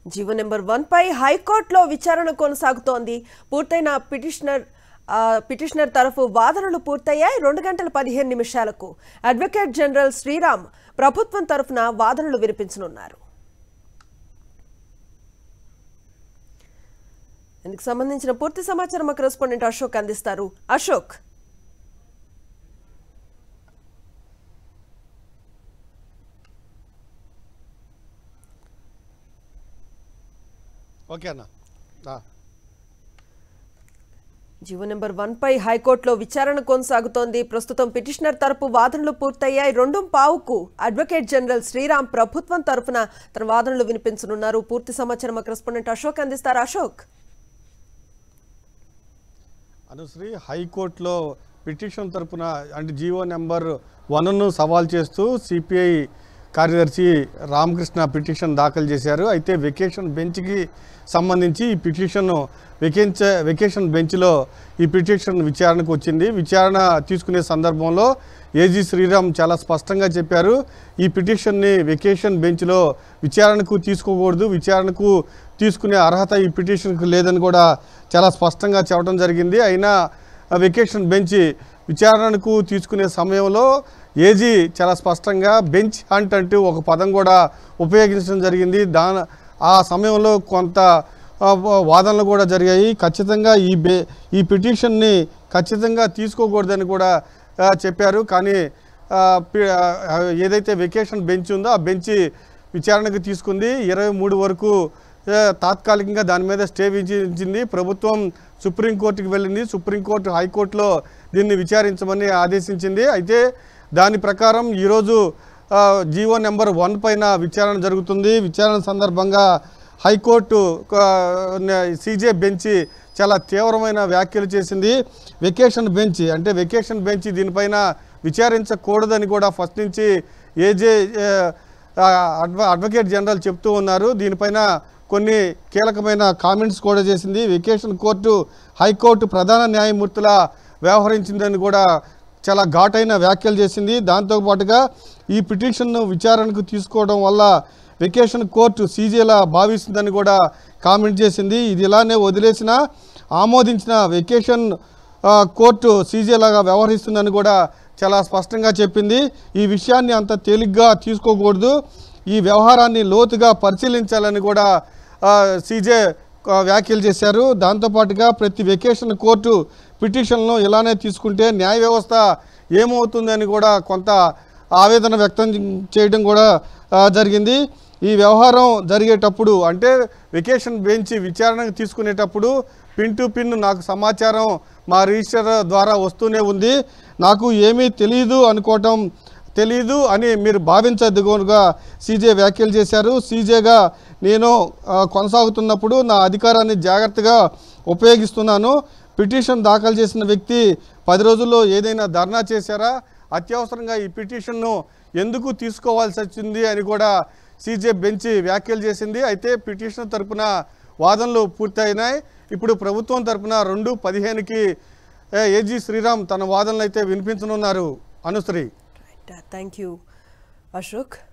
GO number one పై హైకోర్టులో విచారణ కొనసాగుతోంది పూర్తయిన పిటిషనర్ ఆ, పిటిషనర్ తరఫు వాదనలు పూర్తయ్యాయి రెండు గంటల పదిహేను నిమిషాలకు అడ్వకేట్ జనరల్ శ్రీరామ్ ప్రభుత్వం తరఫున వాదనలు వినిపించనున్నారు ఇందుకు సంబంధించిన పూర్తి సమాచారం మా కరెస్పాండెంట్ అశోక్ అందిస్తారు అశోక్ ఓకే అన్న ఆ. జీవో నెంబర్ వన్ పై హైకోర్టులో విచారణ కొనసాగుతోంది ప్రస్తుతం పిటిషనర్ తరపు వాదనలు పూర్తయ్యాయి రెండు పావుకు అడ్వకేట్ జనరల్ శ్రీరామ్ ప్రభుత్వం తరఫున తన వాదనలు వినిపించనున్నారు పూర్తి సమాచారం మా కరెస్పాండెంట్ అశోక్ అందిస్తారు అశోక్ అనుశ్రీ హైకోర్టులో పిటిషన్ తరపున అంటే జీవో నెంబర్ వన్ను సవాల్ చేస్తూ సిపిఐ కార్యదర్శి రామకృష్ణ పిటిషన్ దాఖలు చేశారు అయితే వెకేషన్ బెంచ్కి సంబంధించి ఈ పిటిషన్ వెకేంచ వెకేషన్ బెంచ్లో ఈ పిటిషన్ విచారణకు వచ్చింది విచారణ తీసుకునే సందర్భంలో ఏజీ శ్రీరామ్ చాలా స్పష్టంగా చెప్పారు ఈ పిటిషన్ని వెకేషన్ బెంచ్లో విచారణకు తీసుకోకూడదు విచారణకు తీసుకునే అర్హత ఈ పిటిషన్కు లేదని కూడా చాలా స్పష్టంగా చెప్పడం జరిగింది అయినా ఆ వెకేషన్ బెంచ్ విచారణకు తీసుకునే సమయంలో ఏజీ చాలా స్పష్టంగా బెంచ్ హంట్ అంటూ ఒక పదం కూడా ఉపయోగించడం జరిగింది దాని ఆ సమయంలో కొంత ఆ, వాదనలు కూడా జరిగాయి ఖచ్చితంగా ఈ బే ఈ పిటిషన్ని ఖచ్చితంగా తీసుకోకూడదని కూడా ఆ, చెప్పారు కానీ ఆ, పి- ఆ, ఏదైతే వెకేషన్ బెంచ్ ఉందో ఆ బెంచ్ విచారణకు తీసుకుంది ఇరవై మూడు వరకు ఆ, తాత్కాలికంగా దాని మీద స్టే విధించింది ప్రభుత్వం సుప్రీంకోర్టుకి వెళ్ళింది సుప్రీంకోర్టు హైకోర్టులో దీన్ని విచారించమని ఆదేశించింది అయితే దాని ప్రకారం ఈరోజు ఆ, జీవో నెంబర్ వన్ పైన విచారణ జరుగుతుంది విచారణ సందర్భంగా హైకోర్టు సీజే బెంచ్ చాలా తీవ్రమైన వ్యాఖ్యలు చేసింది వెకేషన్ బెంచ్ అంటే వెకేషన్ బెంచ్ దీనిపైన విచారించకూడదని కూడా ఫస్ట్ నుంచి ఏజే ఆ, అడ్వ అడ్వకేట్ జనరల్ చెప్తూ ఉన్నారు దీనిపైన కొన్ని కీలకమైన కామెంట్స్ కూడా చేసింది వెకేషన్ కోర్టు హైకోర్టు ప్రధాన న్యాయమూర్తుల వ్యవహరించిందని కూడా చాలా ఘాటైన వ్యాఖ్యలు చేసింది దాంతోపాటుగా ఈ పిటిషన్ను విచారణకు తీసుకోవడం వల్ల వెకేషన్ కోర్టు సీజేలా భావిస్తుందని కూడా కామెంట్ చేసింది ఇది ఇలానే వదిలేసిన ఆమోదించిన వెకేషన్ ఆ, కోర్టు సీజేలాగా వ్యవహరిస్తుందని కూడా చాలా స్పష్టంగా చెప్పింది ఈ విషయాన్ని అంత తేలిగ్గా తీసుకోకూడదు ఈ వ్యవహారాన్ని లోతుగా పరిశీలించాలని కూడా ఆ, సీజే ఆ, వ్యాఖ్యలు చేశారు దాంతోపాటుగా ప్రతి వెకేషన్ కోర్టు పిటిషన్లను ఇలానే తీసుకుంటే న్యాయ వ్యవస్థ ఏమవుతుందని కూడా కొంత ఆవేదన వ్యక్తం చేయడం కూడా ఆ, జరిగింది ఈ వ్యవహారం జరిగేటప్పుడు అంటే వెకేషన్ బెంచ్ విచారణకు తీసుకునేటప్పుడు పిన్ టు పిన్ నాకు సమాచారం మా రిజిస్టర్ ద్వారా వస్తూనే ఉంది నాకు ఏమీ తెలియదు అనుకోవటం తెలీదు అని మీరు భావించదుగుగా సీజే వ్యాఖ్యలు చేశారు సీజేగా నేను ఆ, కొనసాగుతున్నప్పుడు నా అధికారాన్ని జాగ్రత్తగా ఉపయోగిస్తున్నాను పిటిషన్ దాఖలు చేసిన వ్యక్తి పది రోజుల్లో ఏదైనా ధర్నా చేశారా అత్యవసరంగా ఈ పిటిషన్ను ఎందుకు తీసుకోవాల్సి వచ్చింది అని కూడా సీజే బెంచ్ వ్యాఖ్యలు చేసింది అయితే పిటిషన్ తరపున వాదనలు పూర్తయినాయి ఇప్పుడు ప్రభుత్వం తరపున రెండు పదిహేనుకి ఏ, ఏజీ శ్రీరామ్ తన వాదనలు అయితే వినిపించనున్నారు అనుశ్రీ థ్యాంక్ యూ అశోక్